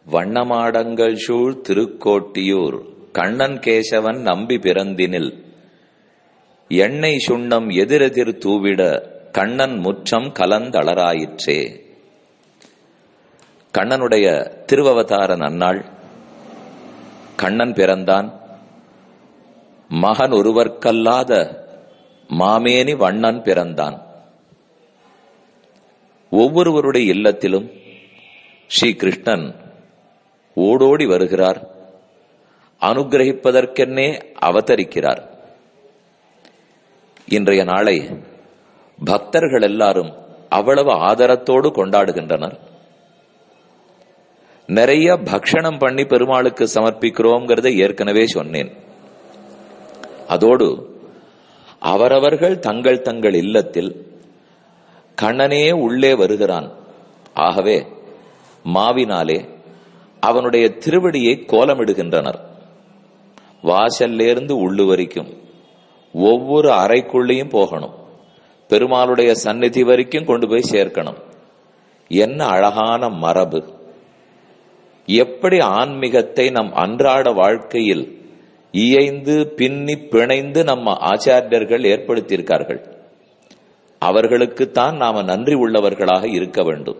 வண்ணமாடங்கள் சூழ் திருக்கோட்டியூர் கண்ணன் கேசவன் நம்பி பிறந்தினில் எண்ணெய் சுண்ணம் எதிரெதிர் தூவிட கண்ணன் முற்றம் கலந்தளராயிற்றே கண்ணனுடைய திருவவதார நன்னாள் கண்ணன் பிறந்தான் மகன் ஒருவர்க்கல்லாத மாமேனி வண்ணன் பிறந்தான் ஒவ்வொருவருடைய இல்லத்திலும் ஸ்ரீ கிருஷ்ணன் ஓடோடி வருகிறார் அனுகிரகிப்பதற்கென்னே அவதரிக்கிறார் இன்றைய நாளை பக்தர்கள் எல்லாரும் அவ்வளவு ஆதரத்தோடு கொண்டாடுகின்றனர் நிறைய பக்ஷணம் பண்ணி பெருமாளுக்கு சமர்ப்பிக்கிறோங்கிறத ஏற்கனவே சொன்னேன் அதோடு அவரவர்கள் தங்கள் தங்கள் இல்லத்தில் கண்ணனே உள்ளே வருகிறான் ஆகவே மாவினாலே அவனுடைய திருவடியை கோலமிடுகின்றனர் வாசல்லேருந்து உள்ளு வரைக்கும் ஒவ்வொரு அறைக்குள்ளேயும் போகணும் பெருமாளுடைய சந்நிதி வரைக்கும் கொண்டு போய் சேர்க்கணும் என்ன அழகான மரபு எப்படி ஆன்மீகத்தை நம் அன்றாட வாழ்க்கையில் இயைந்து பின்னி பிணைந்து நம்ம ஆச்சாரியர்கள் ஏற்படுத்தியிருக்கார்கள் அவர்களுக்குத்தான் நாம நன்றி உள்ளவர்களாக இருக்க வேண்டும்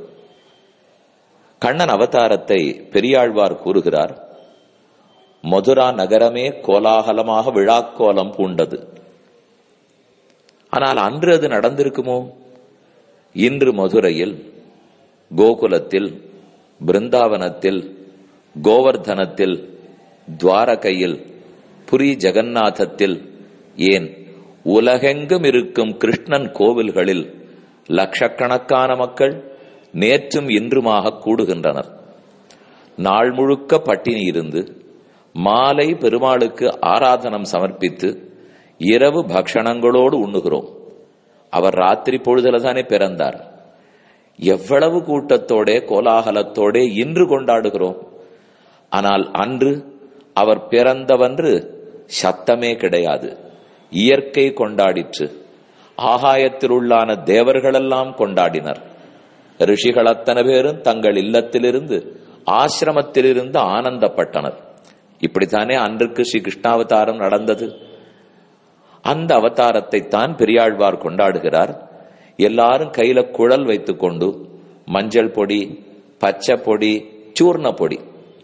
கண்ணன் அவதாரத்தை பெரியாழ்வார் கூறுகிறார் மதுரா நகரமே கோலாகலமாக விழாக்கோலம் பூண்டது ஆனால் அன்று அது நடந்திருக்குமோ இன்று மதுரையில் கோகுலத்தில் பிருந்தாவனத்தில் கோவர்தனத்தில் துவாரகையில் புரி ஜெகநாதத்தில் ஏன் உலகெங்கும் இருக்கும் கிருஷ்ணன் கோவில்களில் லட்சக்கணக்கான மக்கள் நேற்றும் இன்றுமாக கூடுகின்றனர் நாள் முழுக்க பட்டினி இருந்து மாலை பெருமாளுக்கு ஆராதனம் சமர்ப்பித்து இரவு பக்ஷணங்களோடு உண்ணுகிறோம் அவர் ராத்திரி பொழுதுல தானே பிறந்தார் எவ்வளவு கூட்டத்தோட கோலாகலத்தோட இன்று கொண்டாடுகிறோம் ஆனால் அன்று அவர் பிறந்தவன்று சத்தமே கிடையாது இயற்கை கொண்டாடிற்று ஆகாயத்தில் உள்ளான தேவர்களெல்லாம் கொண்டாடினர் ரிஷிகள் அத்தனை பேரும் தங்கள் இல்லத்திலிருந்து ஆசிரமத்திலிருந்து ஆனந்தப்பட்டனர் இப்படித்தானே அன்றுக்கு ஸ்ரீ கிருஷ்ணாவதாரம் நடந்தது அந்த அவதாரத்தை தான் பெரியாழ்வார் கொண்டாடுகிறார் எல்லாரும் கையில குழல் வைத்துக் கொண்டு மஞ்சள் பொடி பச்சை பொடி சூர்ண பொடி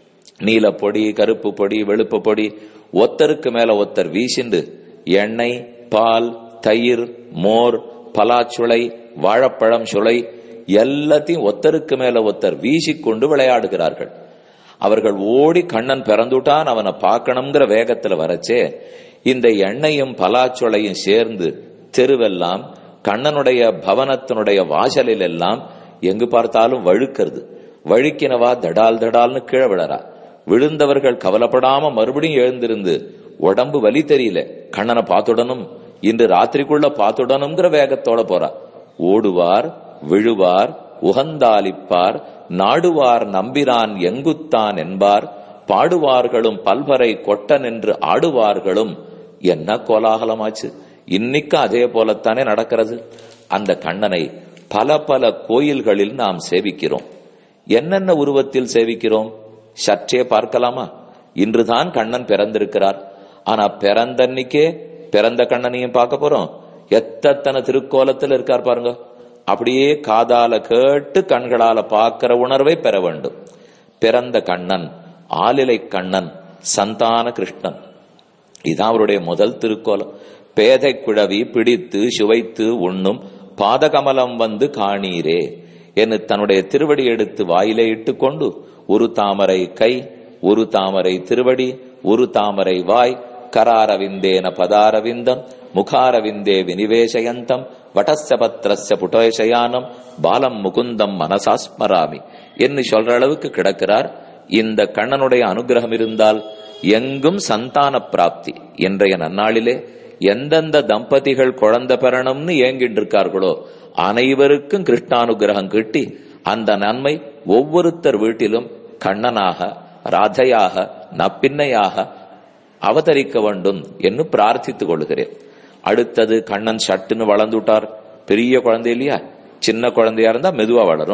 நீல பொடி கருப்பு பொடி வெளுப்பு பொடி ஒத்தருக்கு மேல ஒத்தர் வீசிண்டு எண்ணெய் பால் தயிர் மோர் பலாச்சுளை வாழைப்பழம் சுளை எல்லாத்தையும் ஒத்தருக்கு மேல ஒத்தர் வீசிக்கொண்டு விளையாடுகிறார்கள் அவர்கள் ஓடி கண்ணன் பிறந்துட்டான் அவனை பார்க்கணுங்கிற வேகத்துல வரச்சே இந்த எண்ணெயும் பலாச்சுளையும் சேர்ந்து தெருவெல்லாம் கண்ணனுடைய பவனத்தினுடைய வாசலில் எல்லாம் எங்கு பார்த்தாலும் வழுக்கிறது வழுக்கினவா தடால் தடால்னு கீழே விழறா விழுந்தவர்கள் கவலைப்படாம மறுபடியும் எழுந்திருந்து உடம்பு வலி தெரியல கண்ணனை பார்த்துடணும் இன்று ராத்திரிக்குள்ள பார்த்துடணுங்கிற வேகத்தோட போறா ஓடுவார் விழுவார் உகந்தாலிப்பார் நாடுவார் நம்பிரான் எங்குத்தான் என்பார் பாடுவார்களும் பல்வரை கொட்ட நின்று ஆடுவார்களும் என்ன கோலாகலமாச்சு இன்னைக்கு அதே போலத்தானே நடக்கிறது அந்த கண்ணனை பல பல கோயில்களில் நாம் சேவிக்கிறோம் என்னென்ன உருவத்தில் சேவிக்கிறோம் சற்றே பார்க்கலாமா இன்றுதான் கண்ணன் பிறந்திருக்கிறார் ஆனா பிறந்தன்னைக்கே பிறந்த கண்ணனையும் பார்க்க போறோம் எத்தனை திருக்கோலத்தில் இருக்கார் பாருங்க அப்படியே காதால கேட்டு கண்களால பார்க்கிற உணர்வை பெற வேண்டும் பிறந்த கண்ணன் ஆலிலை கண்ணன் சந்தான கிருஷ்ணன் இதான் அவருடைய முதல் திருக்கோலம் பேதை குழவி பிடித்து சுவைத்து உண்ணும் பாதகமலம் வந்து காணீரே என்று தன்னுடைய திருவடி எடுத்து வாயிலே இட்டு கொண்டு ஒரு தாமரை கை ஒரு தாமரை திருவடி ஒரு தாமரை வாய் கராரவிந்தேன பதாரவிந்தம் முகாரவிந்தே வினிவேசயந்தம் வடஸ்ய பத்திரஸ்ய புட்டோயசயானம் பாலம் முகுந்தம் மனசாஸ்மராமி என்று சொல்ற அளவுக்கு கிடக்கிறார் இந்த கண்ணனுடைய அனுகிரகம் இருந்தால் எங்கும் சந்தான பிராப்தி இன்றைய நன்னாளிலே எந்தெந்த தம்பதிகள் குழந்தை பெறணும்னு ஏங்கிட்டு இருக்கார்களோ அனைவருக்கும் கிருஷ்ணானுகிரகம் கிட்டி அந்த நன்மை ஒவ்வொருத்தர் வீட்டிலும் கண்ணனாக ராதையாக நப்பின்னையாக அவதரிக்க வேண்டும் என்று பிரார்த்தித்துக் கொள்கிறேன் அடுத்தது கண்ணன் சட்டுன்னு வளர்ந்துட்டார் பெரிய குழந்தை இல்லையா சின்ன குழந்தையா இருந்தா மெதுவா வளரும்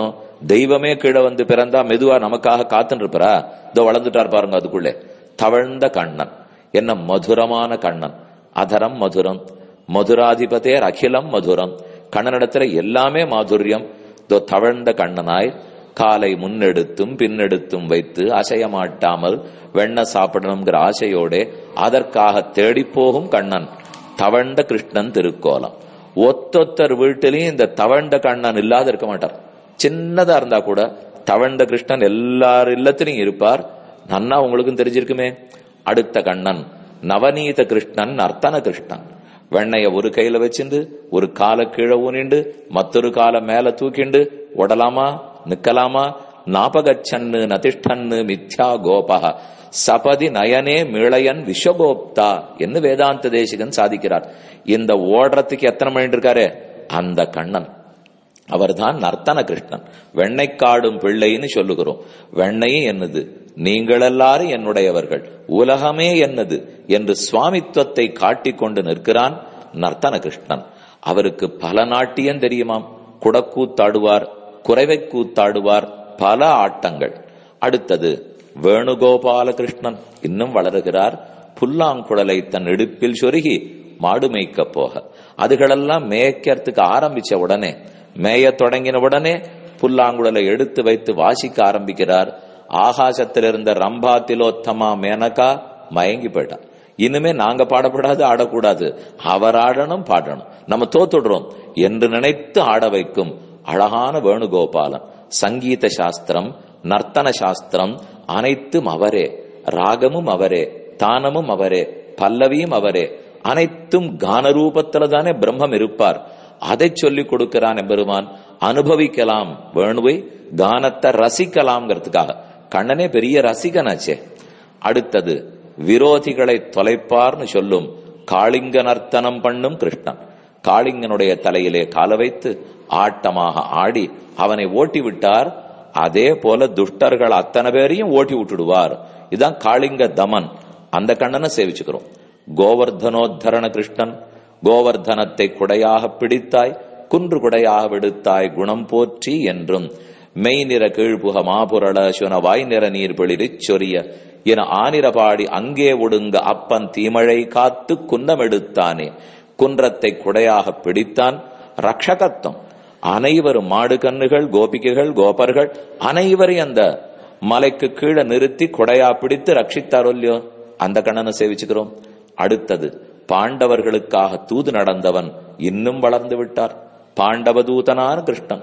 தெய்வமே கீழே வந்து பிறந்தா மெதுவா நமக்காக காத்துன்னு இருப்பாரா இதோ வளர்ந்துட்டார் பாருங்க அதுக்குள்ளே தவழ்ந்த கண்ணன் என்ன மதுரமான கண்ணன் அதரம் மதுரம் மதுராதிபதேர் அகிலம் மதுரம் கண்ணனிடத்துல எல்லாமே மாதுரியம் இதோ தவழ்ந்த கண்ணனாய் காலை முன்னெடுத்தும் பின்னெடுத்தும் வைத்து அசைய மாட்டாமல் வெண்ண சாப்பிடணுங்கிற ஆசையோட அதற்காக தேடி போகும் கண்ணன் தவழ்ந்த கிருஷ்ணன் திருக்கோலம் ஒத்தொத்தர் வீட்டிலையும் இந்த தவழ்ந்த கண்ணன் இல்லாத இருக்க மாட்டார் சின்னதா இருந்தா கூட தவழ்ந்த கிருஷ்ணன் எல்லார் இல்லத்திலையும் இருப்பார் நன்னா உங்களுக்கும் தெரிஞ்சிருக்குமே அடுத்த கண்ணன் நவநீத கிருஷ்ணன் நர்த்தன கிருஷ்ணன் வெண்ணைய ஒரு கையில வச்சுண்டு ஒரு கால கீழே ஊனிண்டு மற்றொரு கால மேல தூக்கிண்டு ஓடலாமா நிக்கலாமா நாபகச்சன்னு நதிஷ்டன்னு மித்யா கோபா சபதி நயனே மிளையன் விஸ்வகோப்தா என்று வேதாந்த தேசிகன் சாதிக்கிறார் இந்த ஓடுறதுக்கு எத்தனை மணி இருக்காரு அந்த கண்ணன் அவர்தான் நர்த்தன கிருஷ்ணன் வெண்ணை காடும் பிள்ளைன்னு சொல்லுகிறோம் வெண்ணையும் என்னது நீங்கள் எல்லாரும் என்னுடையவர்கள் உலகமே என்னது என்று சுவாமித்துவத்தை காட்டிக்கொண்டு நிற்கிறான் நர்த்தன கிருஷ்ணன் அவருக்கு பல நாட்டியம் தெரியுமாம் குடக்கூத்தாடுவார் குறைவை கூத்தாடுவார் பல ஆட்டங்கள் அடுத்தது வேணுகோபால கிருஷ்ணன் இன்னும் வளருகிறார் புல்லாங்குழலை தன் இடுப்பில் சொருகி மாடு மேய்க்க போக அதுகளெல்லாம் மேய்க்கிறதுக்கு ஆரம்பிச்ச உடனே மேய தொடங்கின உடனே புல்லாங்குழலை எடுத்து வைத்து வாசிக்க ஆரம்பிக்கிறார் ஆகாசத்தில் இருந்த ரம்பா திலோத்தமா மேனகா மயங்கி போயிட்டான் இனிமே நாங்க பாடப்படாது ஆடக்கூடாது அவர் ஆடணும் பாடணும் நம்ம தோத்துடுறோம் என்று நினைத்து ஆட வைக்கும் அழகான வேணுகோபாலன் சங்கீத சாஸ்திரம் நர்த்தன சாஸ்திரம் அனைத்தும் அவரே ராகமும் அவரே தானமும் அவரே பல்லவியும் அவரே அனைத்தும் கான ரூபத்துல தானே பிரம்மம் இருப்பார் அதை சொல்லிக் கொடுக்கிறான் எம்பெருமான் அனுபவிக்கலாம் வேணுவை கானத்தை ரசிக்கலாம்ங்கிறதுக்காக கண்ணனே பெரிய ரசிகனாச்சே அடுத்தது விரோதிகளை தொலைப்பார்னு சொல்லும் காளிங்க நர்த்தனம் பண்ணும் கிருஷ்ணன் காளிங்கனுடைய தலையிலே கால வைத்து ஆட்டமாக ஆடி அவனை ஓட்டி விட்டார் அதே போல துஷ்டர்கள் அத்தனை பேரையும் ஓட்டி விட்டுடுவார் இதுதான் காளிங்க தமன் அந்த கண்ணனை சேவிச்சுக்கிறோம் கோவர்தனோத்தரண கிருஷ்ணன் கோவர்தனத்தை குடையாக பிடித்தாய் குன்று குடையாக விடுத்தாய் குணம் போற்றி என்றும் மெய் நிற கீழ்புக மாபுரள சுன வாய் நிற நீர் பிளிரிச் சொரிய என ஆனிரபாடி அங்கே ஒடுங்க அப்பன் தீமழை காத்து குன்னமெடுத்தானே குன்றத்தை குடையாக பிடித்தான் ரக்ஷகத்துவம் அனைவரும் மாடு கண்ணுகள் கோபிகைகள் கோபர்கள் அனைவரையும் அந்த மலைக்கு கீழே நிறுத்தி கொடையா பிடித்து ரட்சித்தாரோ இல்லையோ அந்த கண்ணனை சேவிச்சுக்கிறோம் அடுத்தது பாண்டவர்களுக்காக தூது நடந்தவன் இன்னும் வளர்ந்து விட்டார் பாண்டவதூதனான கிருஷ்ணன்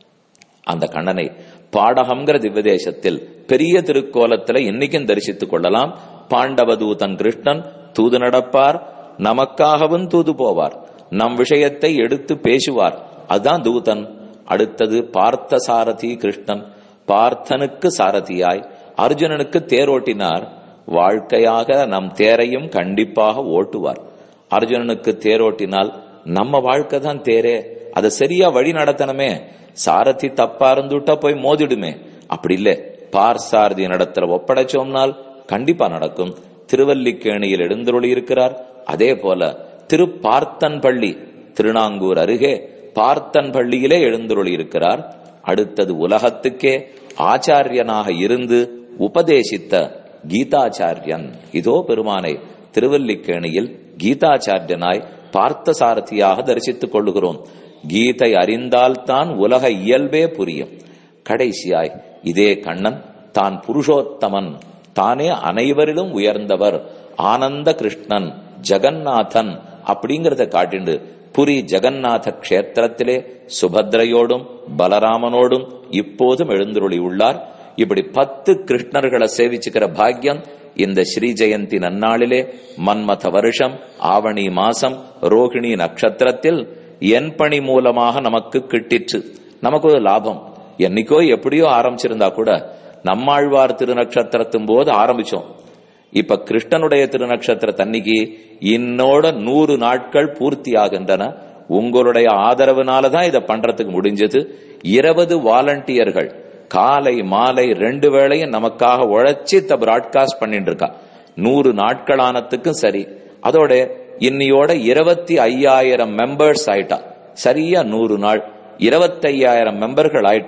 அந்த கண்ணனை பாடகம்ங்கிற திவ்யதேசத்தில் பெரிய திருக்கோலத்துல இன்னைக்கும் தரிசித்துக் கொள்ளலாம் பாண்டவதூதன் கிருஷ்ணன் தூது நடப்பார் நமக்காகவும் தூது போவார் நம் விஷயத்தை எடுத்து பேசுவார் அதுதான் தூதன் அடுத்தது பார்த்த சாரதி கிருஷ்ணன் பார்த்தனுக்கு சாரதியாய் அர்ஜுனனுக்கு தேரோட்டினார் வாழ்க்கையாக நம் தேரையும் கண்டிப்பாக ஓட்டுவார் அர்ஜுனனுக்கு தேரோட்டினால் நம்ம வாழ்க்கை தான் தேரே அதை சரியா வழி நடத்தணுமே சாரதி தப்பா இருந்துட்டா போய் மோதிடுமே அப்படி இல்ல பார் சாரதி நடத்துல ஒப்படைச்சோம்னால் கண்டிப்பா நடக்கும் திருவல்லிக்கேணியில் எழுந்தருளி இருக்கிறார் அதே போல திருப்பார்த்தன் பள்ளி திருநாங்கூர் அருகே பார்த்தன் பள்ளியிலே எழுந்தருளி இருக்கிறார் அடுத்தது உலகத்துக்கே ஆச்சாரியனாக இருந்து உபதேசித்த கீதாச்சாரியன் இதோ பெருமானை திருவல்லிக்கேணியில் கீதாச்சாரியனாய் பார்த்த சாரதியாக தரிசித்துக் கொள்ளுகிறோம் கீதை அறிந்தால்தான் உலக இயல்பே புரியும் கடைசியாய் இதே கண்ணன் தான் புருஷோத்தமன் தானே அனைவரிலும் உயர்ந்தவர் ஆனந்த கிருஷ்ணன் ஜெகநாதன் அப்படிங்கறத காட்டிண்டு புரி ஜெகநாத கஷேத்திரத்திலே சுபத்ரையோடும் பலராமனோடும் இப்போதும் எழுந்துருளி உள்ளார் இப்படி பத்து கிருஷ்ணர்களை சேவிச்சுக்கிற பாக்கியம் இந்த ஸ்ரீ ஜெயந்தி நன்னாளிலே மன்மத வருஷம் ஆவணி மாசம் ரோகிணி நட்சத்திரத்தில் என் பணி மூலமாக நமக்கு கிட்டிற்று நமக்கு ஒரு லாபம் என்னைக்கோ எப்படியோ ஆரம்பிச்சிருந்தா கூட நம்மாழ்வார் திருநட்சத்திரத்தும் போது ஆரம்பிச்சோம் இப்ப கிருஷ்ணனுடைய திருநட்சத்திர தன்னிக்கு இன்னோட நூறு நாட்கள் பூர்த்தி ஆகின்றன உங்களுடைய ஆதரவுனாலதான் இதை பண்றதுக்கு முடிஞ்சது இருபது வாலண்டியர்கள் காலை மாலை ரெண்டு வேளையும் நமக்காக உழைச்சி இத பிராட்காஸ்ட் பண்ணிட்டு இருக்கா நூறு நாட்கள் ஆனதுக்கும் சரி அதோட இன்னையோட இருபத்தி ஐயாயிரம் மெம்பர்ஸ் ஆயிட்டா சரியா நூறு நாள் இருபத்தையாயிரம் மெம்பர்கள் ஆயிட்டா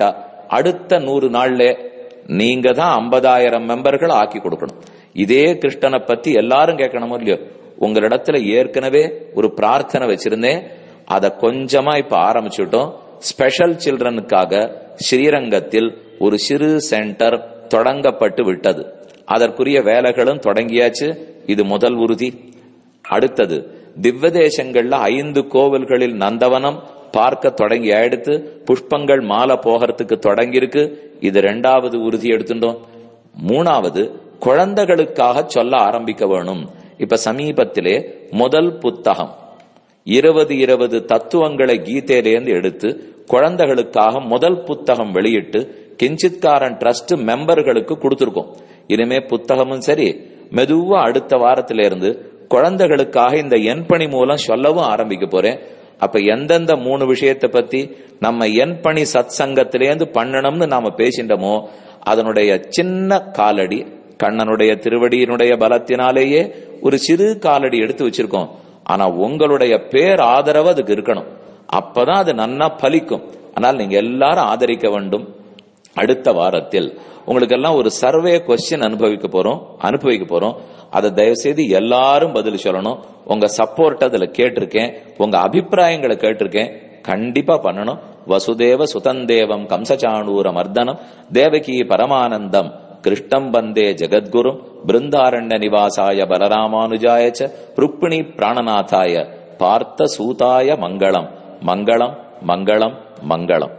அடுத்த நூறு நாள்ல நீங்க தான் ஐம்பதாயிரம் மெம்பர்கள் ஆக்கி கொடுக்கணும் இதே கிருஷ்ணனை பத்தி எல்லாரும் கேட்கணுமோ இல்லையோ உங்களிடத்துல ஏற்கனவே ஒரு பிரார்த்தனை வச்சிருந்தேன் அதை கொஞ்சமா இப்ப ஆரம்பிச்சுட்டோம் ஸ்பெஷல் சில்ட்ரனுக்காக ஸ்ரீரங்கத்தில் ஒரு சிறு சென்டர் தொடங்கப்பட்டு விட்டது அதற்குரிய வேலைகளும் தொடங்கியாச்சு இது முதல் உறுதி அடுத்தது திவ்ய தேசங்கள்ல ஐந்து கோவில்களில் நந்தவனம் பார்க்க தொடங்கி ஆயிடுத்து புஷ்பங்கள் மாலை போகிறதுக்கு தொடங்கி இருக்கு இது ரெண்டாவது உறுதி எடுத்துட்டோம் மூணாவது குழந்தைகளுக்காக சொல்ல ஆரம்பிக்க வேணும் இப்ப சமீபத்திலே முதல் புத்தகம் இருபது இருபது தத்துவங்களை கீதையிலேருந்து எடுத்து குழந்தைகளுக்காக முதல் புத்தகம் வெளியிட்டு கிஞ்சித்காரன் ட்ரஸ்ட் மெம்பர்களுக்கு கொடுத்திருக்கோம் இனிமே புத்தகமும் சரி மெதுவா அடுத்த வாரத்தில இருந்து குழந்தைகளுக்காக இந்த எண்பணி மூலம் சொல்லவும் ஆரம்பிக்க போறேன் அப்ப எந்தெந்த மூணு விஷயத்தை பத்தி நம்ம எண்பணி சத் சங்கத்திலேருந்து பண்ணணும்னு நாம பேசிட்டோமோ அதனுடைய சின்ன காலடி கண்ணனுடைய திருவடியினுடைய பலத்தினாலேயே ஒரு சிறு காலடி எடுத்து வச்சிருக்கோம் ஆனா உங்களுடைய பேர் ஆதரவு அதுக்கு இருக்கணும் அப்பதான் அது நன்னா பலிக்கும் ஆனால் நீங்க எல்லாரும் ஆதரிக்க வேண்டும் அடுத்த வாரத்தில் உங்களுக்கு எல்லாம் ஒரு சர்வே கொஸ்டின் அனுபவிக்க போறோம் அனுபவிக்க போறோம் அதை தயவு செய்து எல்லாரும் பதில் சொல்லணும் உங்க சப்போர்ட் அதுல கேட்டிருக்கேன் உங்க அபிப்பிராயங்களை கேட்டிருக்கேன் கண்டிப்பா பண்ணணும் வசுதேவ சுதந்தேவம் கம்சச்சாணூர மர்தனம் தேவகி பரமானந்தம் கிருஷ்ணம் வந்தே ஜெகத்குரு பிருந்தாரண்ய நிவாசாய பலராமானுஜாய ச ருக்மிணி பிராணநாதாய பார்த்த சூதாய மங்களம் மங்களம் மங்களம் மங்களம்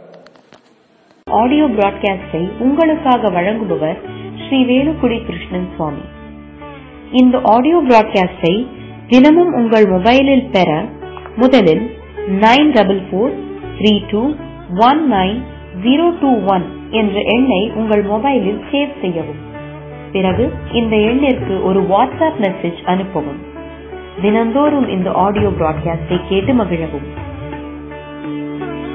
ஆடியோ பிராட்காஸ்டை உங்களுக்காக வழங்குபவர் ஸ்ரீ வேலுக்குடி கிருஷ்ணன் சுவாமி இந்த ஆடியோ பிராட்காஸ்டை தினமும் உங்கள் மொபைலில் பெற முதலில் nine double four three two one nine zero two one என்ற எண்ணை உங்கள் மொபைலில் சேவ் செய்யவும் பிறகு இந்த எண்ணிற்கு ஒரு வாட்ஸ்அப் மெசேஜ் அனுப்பவும் தினந்தோறும் இந்த ஆடியோ பிராட்காஸ்டை கேட்டு மகிழவும்